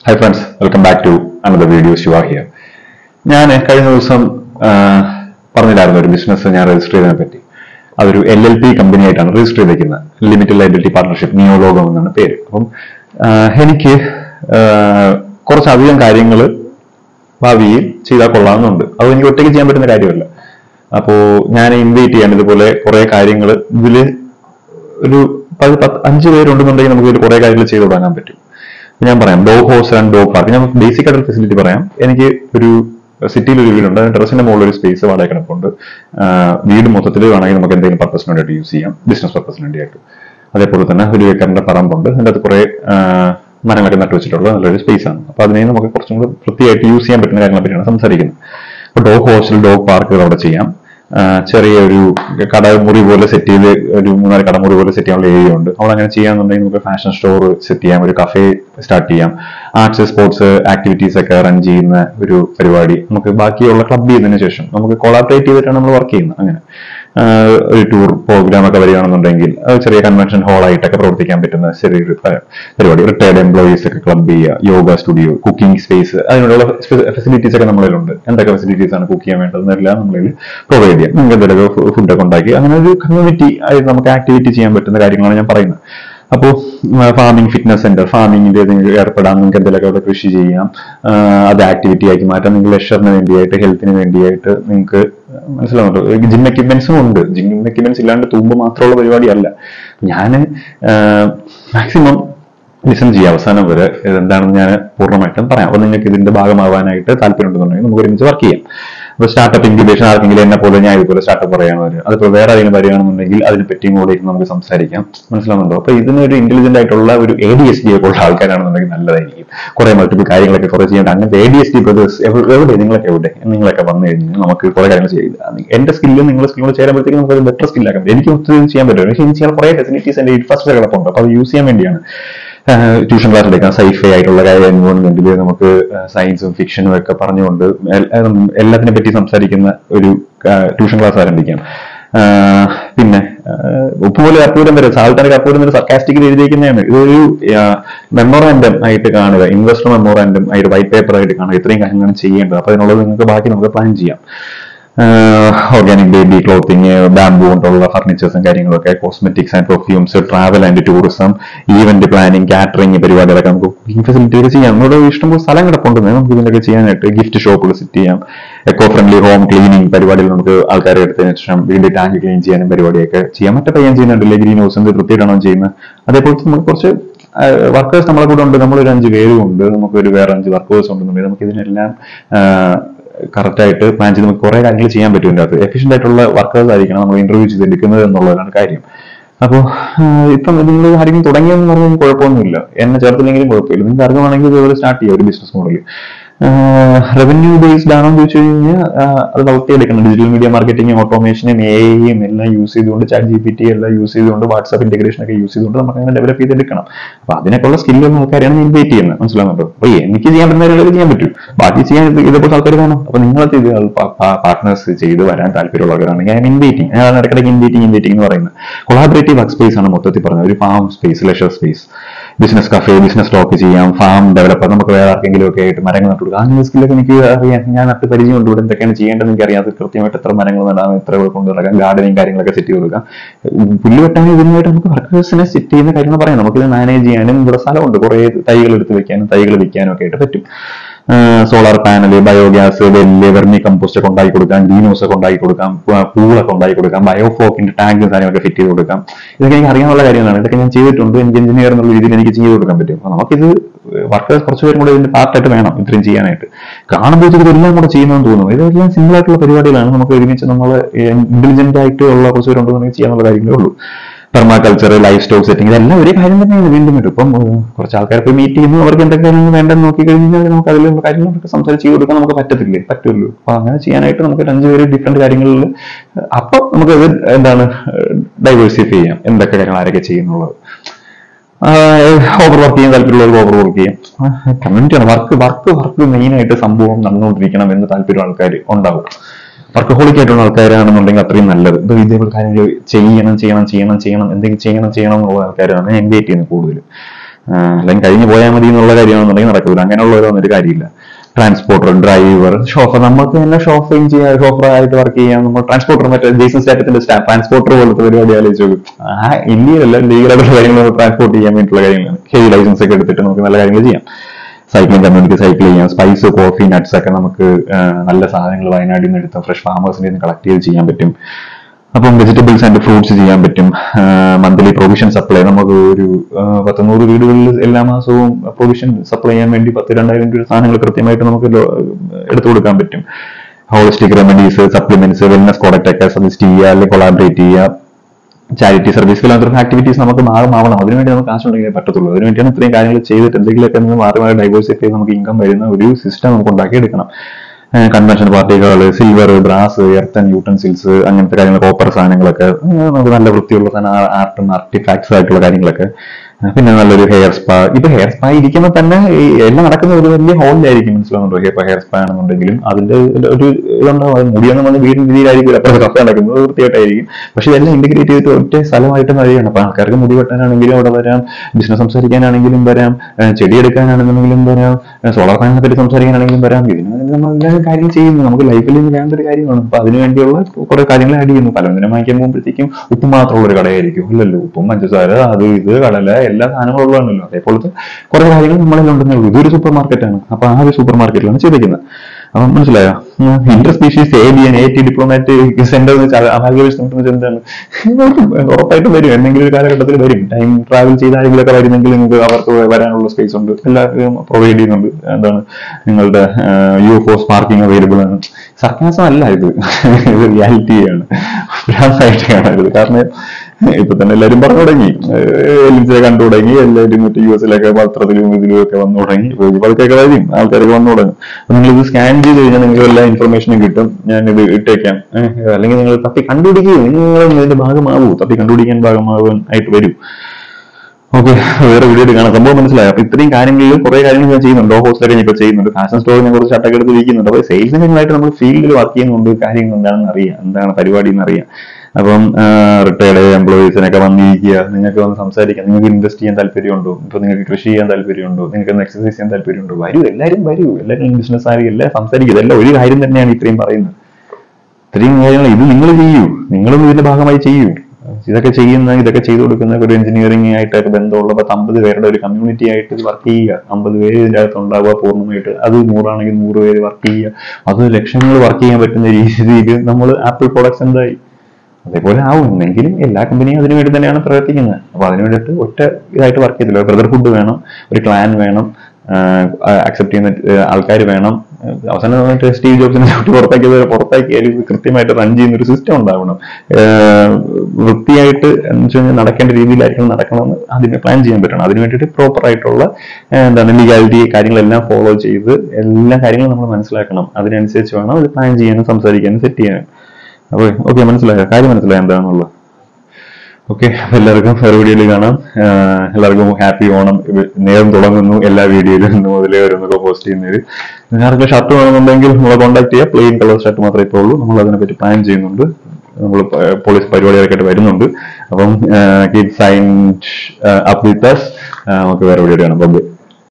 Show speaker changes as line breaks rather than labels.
hi friends welcome back to another video Shiva here ഞാൻ കഴിഞ്ഞ ദിവസം ആ, പറഞ്ഞില്ലായിരുന്നു ഒരു ബിസിനസ് ഞാൻ രജിസ്റ്റർ ചെയ്തതിനെ പറ്റി അതൊരു എൽ എൽ പി കമ്പനി ആയിട്ടാണ് രജിസ്റ്റർ ചെയ്തിരിക്കുന്നത് ലിമിറ്റഡ് ലൈബിലിറ്റി പാർട്ണർഷിപ്പ് നിയോലോഗം എന്നാണ് പേര് അപ്പം ആ, എനിക്ക് ആ, കുറച്ചധികം കാര്യങ്ങൾ ഭാവിയിൽ ചെയ്താൽ കൊള്ളാമെന്നുണ്ട് അത് എനിക്ക് ഒറ്റയ്ക്ക് ചെയ്യാൻ പറ്റുന്ന കാര്യമല്ല അപ്പോ ഞാൻ ഇൻവൈറ്റ് ചെയ്യാൻ ഇതുപോലെ കുറെ കാര്യങ്ങൾ ഇതില് ഒരു പത് പത്ത് അഞ്ച് പേരുണ്ടെന്നുണ്ടെങ്കിൽ നമുക്ക് ഇതിൽ കുറെ കാര്യങ്ങൾ ചെയ്തു തുടങ്ങാൻ പറ്റും ഞാൻ പറയാം dog house and dog park ഞാൻ ബേസിക് ആയിട്ടുള്ള ഫെസിലിറ്റി പറയാം എനിക്ക് ഒരു സിറ്റിയിൽ ഒരു വീടുണ്ട് ടെറസിന്റെ മുകളിൽ ഒരു സ്പേസ് വാടക കിടപ്പുണ്ട് ആഹ് വീട് മൊത്തത്തിൽ വേണമെങ്കിൽ നമുക്ക് എന്തെങ്കിലും പർപ്പസിന് വേണ്ടിയിട്ട് യൂസ് ചെയ്യാം ബിസിനസ് പർപ്പസിന് വേണ്ടിയിട്ട് അതേപോലെ തന്നെ ഒരു ഏക്കറിന്റെ പറമ്പുണ്ട് അതിൻ്റെ അകത്ത് കുറെ ആഹ് മരങ്ങളൊക്കെ നട്ടു വെച്ചിട്ടുള്ള നല്ലൊരു സ്പേസ് ആണ് അപ്പൊ അതിനെ നമുക്ക് കുറച്ചും കൂടി വൃത്തിയായിട്ട് യൂസ് ചെയ്യാൻ പറ്റുന്ന കാര്യങ്ങളെ പറ്റിയാണ് സംസാരിക്കുന്നത് അപ്പൊ ഡോഗ് ഹോസ്റ്റൽ ഡോഗ് പാർക്കുകൾ അവിടെ ചെയ്യാം ആ, ചെറിയ ഒരു കടമുറി പോലെ സെറ്റ് ചെയ്ത് ഒരു മൂന്നാല് കടമുറി പോലെ സെറ്റ് ചെയ്യാനുള്ള ഏരിയ ഉണ്ട് അവിടെ അങ്ങനെ ചെയ്യാന്നുണ്ടെങ്കിൽ നമുക്ക് ഫാഷൻ സ്റ്റോർ സെറ്റ് ചെയ്യാം ഒരു കഫേ സ്റ്റാർട്ട് ചെയ്യാം ആർട്സ് സ്പോർട്സ് ആക്ടിവിറ്റീസ് ഒക്കെ റൺ ചെയ്യുന്ന ഒരു പരിപാടി നമുക്ക് ബാക്കിയുള്ള ക്ലബ് ചെയ്തതിനു ശേഷം നമുക്ക് കൊളാബറേറ്റ് ചെയ്തിട്ടാണ് നമ്മൾ വർക്ക് ചെയ്യുന്നത് അങ്ങനെ ആ, ഒരു ടൂർ പ്രോഗ്രാം ഒക്കെ വരികയാണെന്നുണ്ടെങ്കിൽ അത് ചെറിയ കൺവെൻഷൻ ഹാളായിട്ടൊക്കെ പ്രവർത്തിക്കാൻ പറ്റുന്ന ചെറിയൊരു പ- പരിപാടി റിട്ടയർഡ് എംപ്ലോയീസ് ഒക്കെ ക്ലബ് ചെയ്യുക യോഗ സ്റ്റുഡിയോ കുക്കിംഗ് സ്പേസ് അതിനുള്ള ഫെസിലിറ്റീസ് ഒക്കെ നമ്മളിലുണ്ട് എന്തൊക്കെ ഫെസിലിറ്റീസ് ആണ് കുക്ക് ചെയ്യാൻ വേണ്ടതെന്നെല്ലാം നമ്മളിൽ പ്രൊവൈഡ് ചെയ്യാം നിങ്ങൾക്ക് എന്തെങ്കിലും ഫുഡൊക്കെ ഉണ്ടാക്കി അങ്ങനെ ഒരു കമ്മ്യൂണിറ്റി ആയിട്ട് നമുക്ക് ആക്ടിവിറ്റി ചെയ്യാൻ പറ്റുന്ന കാര്യങ്ങളാണ് ഞാൻ പറയുന്നത് അപ്പോൾ ഫാമിംഗ് ഫിറ്റ്നസ് സെന്റർ ഫാമിങ്ങിന്റെ ഏർപ്പെടാം നിങ്ങൾക്ക് എന്തെങ്കിലുമൊക്കെ അവിടെ കൃഷി ചെയ്യാം ആ, അത് ആക്ടിവിറ്റി ആക്കി മാറ്റാം നിങ്ങൾ ലെഷറിന് വേണ്ടിയായിട്ട് ഹെൽത്തിന് വേണ്ടിയായിട്ട് നിങ്ങൾക്ക് മനസ്സിലാവുന്നുണ്ടോ ജിം എക്യുപ്മെന്റ്സും ഉണ്ട് ജിം എക്യുപ്മെന്റ്സ് ഇല്ലാണ്ട് തൂമ്പ് മാത്രമുള്ള പരിപാടിയല്ല ഞാൻ മാക്സിമം ലിസൺ ചെയ്യുക അവസാനം വരെ ഇതെന്താണെന്ന് ഞാൻ പൂർണ്ണമായിട്ടും പറയാം അപ്പോൾ നിങ്ങൾക്ക് ഇതിന്റെ ഭാഗമാവാനായിട്ട് താല്പര്യമുണ്ടെന്നുണ്ടെങ്കിൽ നമുക്ക് ഒരുമിച്ച് വർക്ക് ചെയ്യാം അപ്പോൾ സ്റ്റാർട്ടപ്പ് ഇൻക്യുബേഷൻ ആർക്കെങ്കിലും എന്നെ പോലെ ഞാൻ ഇതുപോലെ സ്റ്റാർട്ടപ്പ് പറയാനവർ അതിപ്പോൾ വേറെ ആരെങ്കിലും വരികയാണെന്നുണ്ടെങ്കിൽ അതിനെ പറ്റിയും കൂടെ ഇരുന്ന് നമുക്ക് സംസാരിക്കാം മനസ്സിലാവുന്നുണ്ടോ അപ്പോൾ ഇതിനൊരു ഇന്റലിജന്റ് ആയിട്ടുള്ള ഒരു എ ഡി എസ് ഡി ഒക്കെ ഉള്ള ആൾക്കാരാണെന്നുണ്ടെങ്കിൽ നല്ലതായിരിക്കും കുറെ മൾട്ടിപ്പിൾ കാര്യങ്ങളൊക്കെ കുറെ ചെയ്യേണ്ട അങ്ങനത്തെ A D S D brothers എവിടെ നിങ്ങളൊക്കെ എവിടെ നിങ്ങളൊക്കെ വന്നു കഴിഞ്ഞാൽ നമുക്ക് കുറെ കാര്യങ്ങൾ ചെയ്ത് എന്റെ സ്കില്ലും നിങ്ങളുടെ സ്കില്ലോട് ചേരുമ്പോഴത്തേക്കും നമുക്ക് അത് ബെറ്റർ സ്കില്ലാക്കാൻ പറ്റും എനിക്ക് ഒത്തിരി ചെയ്യാൻ പറ്റും പക്ഷേ എനിക്ക് ചെയ്യാൻ കുറെ ഫെസിലിറ്റീസ് എന്റെ ഇൻഫ്രാസ്ട്രക്ചർ കിടപ്പുണ്ട് അപ്പോൾ അത് യൂസ് ചെയ്യാൻ വേണ്ടിയാണ് ട്യൂഷൻ ക്ലാസ് എടുക്കാം സൈഫൈ ആയിട്ടുള്ള കാര്യം എൻവോൺമെന്റിൽ നമുക്ക് സയൻസും ഫിക്ഷനും ഒക്കെ പറഞ്ഞുകൊണ്ട് എൽ- ഉം, എല്ലാത്തിനെ പറ്റി സംസാരിക്കുന്ന ഒരു ട്യൂഷൻ ക്ലാസ് ആരംഭിക്കാം ആ, പിന്നെ ഉപ്പുപോലെ കർപ്പൂരം വരെ സാൾട്ടാണ് കർപ്പൂരം വരെ സർക്കാസ്റ്റിക്കൽ എഴുതിയിരിക്കുന്നതാണ് ഇതൊരു മെമ്മോറാൻഡം ആയിട്ട് കാണുക ഇൻവെസ്റ്റർ മെമ്മോറാൻഡം ആയിട്ട് വൈറ്റ് പേപ്പർ ആയിട്ട് കാണുക ഇത്രയും കാര്യങ്ങളാണ് ചെയ്യേണ്ടത് അപ്പൊ അതിനുള്ളത് നിങ്ങൾക്ക് ബാക്കി നമുക്ക് പ്ലാൻ ചെയ്യാം ഓർഗാനിക് ബേബി ക്ലോത്തിങ് ബാംബു കൊണ്ടുള്ള ഫർണിച്ചേഴ്സും കാര്യങ്ങളൊക്കെ cosmetics and perfumes travel and tourism event planning catering പരിപാടികളൊക്കെ നമുക്ക് ഫെസിലിറ്റി ചെയ്യാം നമ്മുടെ ഇഷ്ടംപോലെ സ്ഥലം കിടപ്പുണ്ട് നമുക്ക് ഇതിനൊക്കെ ചെയ്യാനായിട്ട് ഗിഫ്റ്റ് ഷോപ്പുകൾ സെറ്റ് ചെയ്യാം എക്കോ ഫ്രണ്ട്ലി ഹോം ക്ലീനിങ് പരിപാടികൾ നമുക്ക് ആൾക്കാരെ എടുത്തതിന് ശേഷം വീട് ടാങ്ക് ക്ലീൻ ചെയ്യാനും പരിപാടിയൊക്കെ ചെയ്യാം മറ്റേ പയ്യൻ ചെയ്യുന്നുണ്ടല്ലേ ഗ്രീൻ ഹൗസ് എന്ത് വൃത്തിയിട്ടാണോ ചെയ്യുന്നത് അതേപോലെ നമുക്ക് കുറച്ച് വർക്കേഴ്സ് നമ്മളെ കൂടെ ഉണ്ട് നമ്മളൊരു അഞ്ച് പേരും ഉണ്ട് നമുക്ക് ഒരു വേറെ അഞ്ച് വർക്കേഴ്സ് ഉണ്ടെന്നുണ്ടെങ്കിൽ നമുക്ക് ഇതിനെല്ലാം കറക്റ്റ് ആയിട്ട് പ്ലാൻ ചെയ്ത് നമുക്ക് കുറെ കാര്യങ്ങൾ ചെയ്യാൻ പറ്റും ഇതിന്റെ അകത്ത് എഫിഷ്യന്റ് ആയിട്ടുള്ള വർക്കേഴ്സ് ആയിരിക്കണം നമ്മൾ ഇന്റർവ്യൂ ചെയ്തെടുക്കുന്നത് എന്നുള്ളതാണ് കാര്യം അപ്പോൾ ഇപ്പം നിങ്ങൾ ആരെങ്കിലും തുടങ്ങിയെന്ന് പറഞ്ഞാൽ കുഴപ്പമൊന്നുമില്ല എന്നെ ചേർത്തില്ലെങ്കിലും കുഴപ്പമില്ല നിങ്ങൾക്ക് അറിയുവാണെങ്കിൽ ഇതുപോലെ സ്റ്റാർട്ട് ചെയ്യാം ഒരു ബിസിനസ് മോഡൽ റവന്യൂ ബേസ്ഡ് ആണോ എന്ന് ചോദിച്ചു കഴിഞ്ഞാൽ അത് വളർത്തിയെടുക്കണം ഡിജിറ്റൽ മീഡിയ മാർക്കറ്റിംഗ് ഓട്ടോമേഷനും എയും എല്ലാം യൂസ് ചെയ്തുകൊണ്ട് ചാറ്റ് ജി പി ടി എല്ലാം യൂസ് ചെയ്തുകൊണ്ട് വാട്സാപ്പ് ഇന്റഗ്രേഷൻ ഒക്കെ യൂസ് ചെയ്തുകൊണ്ട് നമുക്ക് അങ്ങനെ ഡെവലപ്പ് ചെയ്തെടുക്കണം അപ്പൊ അതിനൊക്കെയുള്ള സ്കില്ല് ആൾക്കാരാണ് ഇൻവൈറ്റ് ചെയ്യുന്നത് മനസ്സിലാകുന്നുണ്ടോ അപ്പൊ എനിക്ക് ചെയ്യാൻ പറ്റുന്ന കാര്യങ്ങൾ ചെയ്യാൻ പറ്റും ബാക്കി ചെയ്യാൻ ഇത് ഇതേപോലെ ആൾക്കാർ വേണം അപ്പൊ നിങ്ങളൊക്കെ ഇത് പാർട്ട്നേഴ്സ് ചെയ്ത് വരാൻ താല്പര്യമുള്ളവരാണെങ്കിൽ ഞാൻ ഇൻവൈറ്റിംഗ് ഞാൻ ഇടയ്ക്കിടയ്ക്ക് ഇൻവൈറ്റിംഗ് ഇൻവൈറ്റിംഗ് എന്ന് പറയുന്നത് കൊളാബറേറ്റീവ് വർക്ക് സ്പേസ് ആണ് മൊത്തത്തിൽ പറഞ്ഞത് ഒരു farm space leisure space business cafe business stock ചെയ്യാം ഫാം ഡെവലപ്പർ നമുക്ക് വേറെ ആർക്കെങ്കിലും ഒക്കെ ആയിട്ട് മരങ്ങൾ നട്ടു കൊടുക്കാം അങ്ങനെ സ്കില്ലൊക്കെ എനിക്ക് അറിയാം ഞാൻ നട്ട് പരിചയമുണ്ട് ഇവിടെ എന്തൊക്കെയാണ് ചെയ്യേണ്ടത് എനിക്ക് അറിയാം അത് കൃത്യമായിട്ട് എത്ര മരങ്ങൾ നടാം എത്ര കൊണ്ട് നടക്കാം ഗാർഡനിങ് കാര്യങ്ങളൊക്കെ സെറ്റ് ചെയ്ത് കൊടുക്കാം ഉം, പുല്ല് വെട്ടാൻ ഇതിനായിട്ട് നമുക്ക് വർക്കേഴ്സിനെ സെറ്റ് ചെയ്യുന്ന കാര്യങ്ങൾ പറയാം നമുക്കിത് മാനേജ് ചെയ്യാനും ഇവിടെ സ്ഥലമുണ്ട് കുറേ തൈകൾ എടുത്ത് വെക്കാനും തൈകൾ വിൽക്കാനും ഒക്കെ ആയിട്ട് പറ്റും solar panel biogas well vermicompost ഒക്കെ ഉണ്ടാക്കി കൊടുക്കാം ഗ്രീൻ ഹൗസ് ഒക്കെ ഉണ്ടാക്കി കൊടുക്കാം പൂ- പൂളൊക്കെ ഉണ്ടാക്കി കൊടുക്കാം ബയോഫോക്കിന്റെ ടാങ്കും കാര്യങ്ങളൊക്കെ ഫിറ്റ് ചെയ്ത് കൊടുക്കാം ഇതൊക്കെ എനിക്ക് അറിയാനുള്ള കാര്യങ്ങളാണ് ഇതൊക്കെ ഞാൻ ചെയ്തിട്ടുണ്ട് എനിക്ക് എഞ്ചിനീയർ എന്നുള്ള രീതിയിൽ എനിക്ക് ചെയ്ത് കൊടുക്കാൻ പറ്റും അപ്പൊ നമുക്കിത് വർക്കേഴ്സ് കുറച്ച് പേരും കൂടെ ഇതിന്റെ പാർട്ടായിട്ട് വേണം ഇത്രയും ചെയ്യാനായിട്ട് കാണുമ്പോഴത്തേക്ക് ഇതെല്ലാം കൂടെ ചെയ്യുന്നതെന്ന് തോന്നുന്നു ഇതെല്ലാം സിമ്പിൾ ആയിട്ടുള്ള പരിപാടികളാണ് നമുക്ക് ഒരുമിച്ച് നമ്മൾ ഇന്റലിജന്റ് ആയിട്ട് ഉള്ള കുറച്ച് പേരുണ്ടെന്നുണ്ടെങ്കിൽ ചെയ്യാനുള്ള കാര്യങ്ങളേ ഉള്ളൂ പെർമാകൾച്ചർ ലൈഫ് സ്റ്റോക്ക് സെറ്റിംഗ് ഇതെല്ലാം ഒരേ കാര്യം തന്നെയാണ് വീണ്ടും വരും ഇപ്പം ഏഹ്, കുറച്ച് ആൾക്കാർ പോയി മീറ്റ് ചെയ്യുന്നു അവർക്ക് എന്തൊക്കെ കാര്യങ്ങൾ വേണ്ടെന്ന് നോക്കി കഴിഞ്ഞാൽ നമുക്ക് അതിലുള്ള കാര്യങ്ങൾ നമുക്ക് സംസാരിച്ച് ചെയ്ത് കൊടുക്കാൻ നമുക്ക് പറ്റത്തില്ലേ പറ്റുള്ളൂ അപ്പൊ അങ്ങനെ ചെയ്യാനായിട്ട് നമുക്ക് ഒരു അഞ്ച് പേര് ഡിഫറെന്റ് കാര്യങ്ങളിൽ അപ്പൊ നമുക്ക് ഇത് എന്താണ് ഡൈവേഴ്സിഫൈ ചെയ്യാം എന്തൊക്കെ കാര്യങ്ങൾ ആരൊക്കെ ചെയ്യുന്നുള്ളത് ഓവർ വർക്ക് ചെയ്യാൻ താല്പര്യമുള്ളവർക്ക് ഓവർ വർക്ക് ചെയ്യാം കമ്മ്യൂണിറ്റിയാണ് വർക്ക് വർക്ക് വർക്ക് മെയിൻ ആയിട്ട് സംഭവം നടന്നുകൊണ്ടിരിക്കണം എന്ന് താല്പര്യം ആൾക്കാർ ഉണ്ടാവും വർക്കഹോളിക് ആയിട്ടുള്ള ആൾക്കാരാണെന്നുണ്ടെങ്കിൽ അത്രയും നല്ലത് ഇത് ഇതേപോലെ കാര്യങ്ങൾ ചെയ്യണം ചെയ്യണം ചെയ്യണം ചെയ്യണം എന്തെങ്കിലും ചെയ്യണം ചെയ്യണം എന്നുള്ള ആൾക്കാരാണ് എൻഗേറ്റ് ചെയ്യുന്നത് കൂടുതൽ അല്ലെങ്കിൽ കഴിഞ്ഞു പോയാൽ മതി എന്നുള്ള കാര്യമാണെന്നുണ്ടെങ്കിൽ നടക്കില്ല അങ്ങനെയുള്ളവരൊന്നും ഒരു കാര്യമില്ല ട്രാൻസ്പോർട്ടർ ഡ്രൈവർ ഷോഫർ നമുക്ക് തന്നെ ഷോഫറിങ് ചെയ്യാം ഷോഫർ ആയിട്ട് വർക്ക് ചെയ്യാം നമ്മൾ ട്രാൻസ്പോർട്ടർ മറ്റേ ജേസൺ സ്റ്റാറ്റത്തിന്റെ ട്രാൻസ്പോർട്ടർ പോലത്തെ പരിപാടി ആലോചിച്ച് നോക്കും ആ ഇന്ത്യയിലല്ല ലീഗലായിട്ടുള്ള കാര്യങ്ങൾ നമ്മൾ ട്രാൻസ്പോർട്ട് ചെയ്യാൻ വേണ്ടിയിട്ടുള്ള കാര്യങ്ങളാണ് ഹെവി ലൈസൻസ് ഒക്കെ എടുത്തിട്ട് നമുക്ക് നല്ല കാര്യങ്ങൾ ചെയ്യാം സൈക്ലിംഗ് കമ്മ്യൂണിറ്റി സൈക്കിൾ ചെയ്യാം സ്പൈസ് കോഫി നട്ട്സ് ഒക്കെ നമുക്ക് ആ, നല്ല സാധനങ്ങൾ വയനാട്ടിൽ നിന്ന് എടുത്ത ഫ്രഷ് ഫാമേഴ്സിന്റെ നിന്ന് കളക്ട് ചെയ്ത് ചെയ്യാൻ പറ്റും അപ്പം വെജിറ്റബിൾസ് ആൻഡ് ഫ്രൂട്ട്സ് ചെയ്യാൻ പറ്റും മന്ത്ലി പ്രൊവിഷൻ സപ്ലൈ നമുക്ക് ഒരു ആ, പത്തുനൂറ് വീടുകളിൽ എല്ലാ മാസവും പ്രൊവിഷൻ സപ്ലൈ ചെയ്യാൻ വേണ്ടി പത്ത് രണ്ടായിരം രൂപ സാധനങ്ങൾ കൃത്യമായിട്ട് നമുക്ക് ലോ- എടുത്തു കൊടുക്കാൻ പറ്റും holistic remedies supplements wellness product ഒക്കെ സജസ്റ്റ് ചെയ്യുക അല്ലെങ്കിൽ കൊളാബറേറ്റ് ചെയ്യുക ചാരിറ്റി സർവീസ് ഫിലാന്ത്രഫി ആക്ടിവിറ്റീസ് നമുക്ക് ഭാഗമാവണം അതിനുവേണ്ടി നമുക്ക് കാശുണ്ടെങ്കിലേ പറ്റത്തുള്ളൂ അതിനുവേണ്ടിയാണ് ഇത്രയും കാര്യങ്ങൾ ചെയ്തിട്ട് എന്തെങ്കിലുമൊക്കെ നിന്ന് മാറി മാറി ഡൈവേഴ്സിഫൈ ചെയ്ത് നമുക്ക് ഇൻകം വരുന്ന ഒരു സിസ്റ്റം നമുക്ക് ഉണ്ടാക്കിയെടുക്കണം കൺവെൻഷൻ പാർട്ടികൾ സിൽവർ ബ്രാസ് എർത്തൻ യൂട്ടൻസിൽസ് അങ്ങനത്തെ കാര്യങ്ങൾ കോപ്പർ സാധനങ്ങളൊക്കെ അങ്ങനെ നമുക്ക് നല്ല വൃത്തിയുള്ള സാധനം ആർട്ടും ആർട്ടിഫാക്ട്സ് ആയിട്ടുള്ള കാര്യങ്ങളൊക്കെ ആ, പിന്നെ നല്ലൊരു ഹെയർ സ്പാ ഇപ്പൊ ഹെയർ സ്പാ ഇരിക്കുമ്പോൾ തന്നെ ഈ എല്ലാം നടക്കുന്ന ഒരു വലിയ ഹോളിലായിരിക്കും മനസ്സിലാവുന്നുണ്ടോ ഇപ്പൊ ഹെയർ സ്പാ ആണെന്നുണ്ടെങ്കിലും അതിന്റെ ഒരു ഇതുണ്ടാവും അത് മുടിയൊന്നും വന്ന് വീടിന്റെ രീതിയിലായിരിക്കും അപ്പോഴത്തെ കപ്പ നടക്കുന്നത് വൃത്തിയായിട്ടായിരിക്കും പക്ഷെ ഇതെല്ലാം ഇന്റഗ്രേറ്റ് ചെയ്തിട്ട് ഒറ്റ സ്ഥലമായിട്ട് കഴിയണം അപ്പൊ ആൾക്കാർക്ക് മുടി വെട്ടാനാണെങ്കിലും അവിടെ വരാം ബിസിനസ് സംസാരിക്കാനാണെങ്കിലും വരാം ആ, ചെടി എടുക്കാനാണെന്നുണ്ടെങ്കിലും വരാം സോളാർ പാനലിനെ പറ്റി സംസാരിക്കാനാണെങ്കിലും വരാം ഇതിന് വേണ്ടി നമ്മൾ എല്ലാ കാര്യം ചെയ്യുന്നു നമുക്ക് ലൈഫിൽ നിന്ന് വേണ്ട ഒരു കാര്യമാണ് അപ്പൊ അതിന് വേണ്ടിയുള്ള കുറെ കാര്യങ്ങൾ ആഡ് ചെയ്യുന്നു പലതിനും വാങ്ങിക്കാൻ പോകുമ്പോഴത്തേക്കും ഉപ്പ് മാത്രമുള്ള ഒരു കടയായിരിക്കും ഇല്ലല്ലോ ഉപ്പും പഞ്ചസാര അത് ഇത് കടല എല്ലാ സാധനങ്ങളും ഉള്ളതാണല്ലോ അതേപോലത്തെ കുറെ കാര്യങ്ങൾ നമ്മളിൽ ഉണ്ടെന്നേ ഉള്ളൂ ഇതൊരു സൂപ്പർ മാർക്കറ്റാണ് അപ്പൊ ആ ഒരു സൂപ്പർ മാർക്കറ്റിലാണ് ചെയ്തിരിക്കുന്നത് അപ്പം മനസ്സിലായോ interspecies A B N A T diplomat centre എന്ന് വെച്ചാൽ അമാൽഗേഷൻ എന്താണ് ഉറപ്പായിട്ടും വരും എന്തെങ്കിലും ഒരു കാലഘട്ടത്തിൽ വരും ടൈം ട്രാവൽ ചെയ്ത ആരെങ്കിലുമൊക്കെ വരുന്നെങ്കിൽ നിങ്ങൾക്ക് അവർക്ക് വരാനുള്ള സ്പേസ് ഉണ്ട് എല്ലാവരും പ്രൊവൈഡ് ചെയ്യുന്നുണ്ട് എന്താണ് നിങ്ങളുടെ U F O parking available ആണ് സർക്കാസം അല്ല ഇത് ഇത് റിയാലിറ്റിയാണ് ഭ്രാന്തായിട്ട് കാണരുത് കാരണം ഇപ്പൊ തന്നെ എല്ലാവരും പറഞ്ഞു തുടങ്ങി എലിൻസിനെ കണ്ടു തുടങ്ങി എല്ലാവരും മറ്റേ യു എസിലൊക്കെ പത്രത്തിലും ഇതിലും ഒക്കെ വന്നു തുടങ്ങി ഇപ്പൊ ഈ പതുക്കെ വരും ആൾക്കാരൊക്കെ വന്നു തുടങ്ങും അപ്പൊ നിങ്ങൾ ഇത് സ്കാൻ ചെയ്ത് കഴിഞ്ഞാൽ നിങ്ങൾക്ക് എല്ലാ ഇൻഫർമേഷനും കിട്ടും ഞാൻ ഇത് ഇട്ടേക്കാം ഏഹ് അല്ലെങ്കിൽ നിങ്ങൾ തപ്പി കണ്ടുപിടിക്കൂ നിങ്ങൾ ഇതിന്റെ ഭാഗമാവൂ തപ്പി കണ്ടുപിടിക്കാൻ ഭാഗമാവാൻ ആയിട്ട് വരൂ ഓക്കെ വേറെ വീഡിയോ കാണാം സംഭവം മനസ്സിലായി അപ്പൊ ഇത്രയും കാര്യങ്ങളിൽ കുറെ കാര്യങ്ങൾ ഞാൻ ചെയ്യുന്നുണ്ട് ഹോസ്റ്റലൊക്കെ ഞാൻ ഇപ്പൊ ചെയ്യുന്നുണ്ട് ഫാഷൻ സ്റ്റോറിനെ കുറിച്ച് ചട്ടൊക്കെ എടുത്ത് ഇരിക്കുന്നുണ്ട് അപ്പൊ സെയിൽസിന് കാര്യങ്ങളായിട്ട് നമ്മൾ ഫീൽഡിൽ വർക്ക് ചെയ്യുന്നുണ്ട് കാര്യങ്ങൾ എന്താണെന്ന് അറിയാം എന്താണ് പരിപാടി എന്ന് അറിയാം അപ്പം റിട്ടയർഡ് എംപ്ലോയീസിനൊക്കെ വന്നിരിക്കുക നിങ്ങൾക്ക് വന്ന് സംസാരിക്കാം നിങ്ങൾക്ക് ഇൻവെസ്റ്റ് ചെയ്യാൻ താല്പര്യമുണ്ടോ ഇപ്പൊ നിങ്ങൾക്ക് കൃഷി ചെയ്യാൻ താല്പര്യമുണ്ടോ നിങ്ങൾക്ക് ഒന്ന് എക്സസൈസ് ചെയ്യാൻ താല്പര്യമുണ്ടോ വരൂ എല്ലാവരും വരൂ എല്ലാവരും ബിസിനസ് ആരും എല്ലാം സംസാരിക്കും ഇതെല്ലാം ഒരു കാര്യം തന്നെയാണ് ഇത്രയും പറയുന്നത് ഇത്രയും കാര്യങ്ങൾ ഇത് നിങ്ങൾ ചെയ്യൂ നിങ്ങളും ഇതിന്റെ ഭാഗമായി ചെയ്യൂ ഇതൊക്കെ ചെയ്യുന്ന ഇതൊക്കെ ചെയ്തു കൊടുക്കുന്ന ഒരു എഞ്ചിനീയറിംഗ് ആയിട്ടൊക്കെ ബന്ധമുള്ള പത്ത് അമ്പത് പേരുടെ ഒരു കമ്മ്യൂണിറ്റി ആയിട്ട് വർക്ക് ചെയ്യുക അമ്പത് പേര് ഇതിൻ്റെ അകത്ത് ഉണ്ടാവുക പൂർണ്ണമായിട്ട് അത് നൂറാണെങ്കിൽ നൂറ് പേര് വർക്ക് ചെയ്യുക അത് ലക്ഷങ്ങൾ വർക്ക് ചെയ്യാൻ പറ്റുന്ന രീതിയിൽ നമ്മൾ ആപ്പിൾ പ്രൊഡക്ട്സ് എന്തായി അതേപോലെ ആവും എന്നെങ്കിലും എല്ലാ കമ്പനിയും അതിനു വേണ്ടി തന്നെയാണ് പ്രവർത്തിക്കുന്നത് അപ്പൊ അതിനു വേണ്ടിയിട്ട് ഒറ്റ ഇതായിട്ട് വർക്ക് ചെയ്തില്ല ബ്രദർഹുഡ് വേണം ഒരു ക്ലാൻ വേണം അക്സെപ്റ്റ് ചെയ്യുന്ന ആൾക്കാർ വേണം ആഹ് അവസാനം വന്നിട്ട് സ്റ്റീവ് ജോബ്സിനെ ചവിട്ടി പുറത്താക്കിയത് പുറത്താക്കിയാലും ഇത് കൃത്യമായിട്ട് റൺ ചെയ്യുന്ന ഒരു സിസ്റ്റം ഉണ്ടാവണം ആഹ് വൃത്തിയായിട്ട് എന്ന് വെച്ച് കഴിഞ്ഞാൽ നടക്കേണ്ട രീതിയിലായിരിക്കണം നടക്കണമെന്ന് ആദ്യമേ പ്ലാൻ ചെയ്യാൻ പറ്റണം അതിന് വേണ്ടിയിട്ട് പ്രോപ്പർ ആയിട്ടുള്ള ആഹ് എന്താണ് ലീഗാലിറ്റി കാര്യങ്ങളെല്ലാം ഫോളോ ചെയ്ത് എല്ലാ കാര്യങ്ങളും നമ്മൾ മനസ്സിലാക്കണം അതിനനുസരിച്ച് വേണം അത് പ്ലാൻ ചെയ്യാനും സംസാരിക്കാനും സെറ്റ് ചെയ്യാനും അപ്പോൾ ഓക്കെ മനസ്സിലായോ കാര്യം മനസ്സിലായോ എന്താണെന്നുള്ളത് ഓക്കെ എല്ലാവർക്കും വേറെ വീഡിയോയിൽ കാണാം ആഹ് എല്ലാവർക്കും ഹാപ്പി ഓണം ഇത് നേരം തുടങ്ങുന്നു എല്ലാ വീഡിയോയിലും ഇന്ന് മുതലേ വരുന്നൊക്കെ പോസ്റ്റ് ചെയ്യുന്നതിൽ നിങ്ങൾക്ക് ഷർട്ട് വേണമെന്നുണ്ടെങ്കിൽ നമ്മളെ കോൺടാക്ട് ചെയ്യുക പ്ലെയിൻ കളർ ഷർട്ട് മാത്രമേ ഇപ്പോൾ ഉള്ളൂ നമ്മൾ അതിനെപ്പറ്റി പ്ലാൻ ചെയ്യുന്നുണ്ട് നമ്മൾ പോലീസ് പരിപാടികളൊക്കെ ആയിട്ട് വരുന്നുണ്ട് അപ്പം കീപ് സൈൻ അപ്പ് വിത്ത് നമുക്ക് വേറെ വീഡിയോ കാണാം ബൈ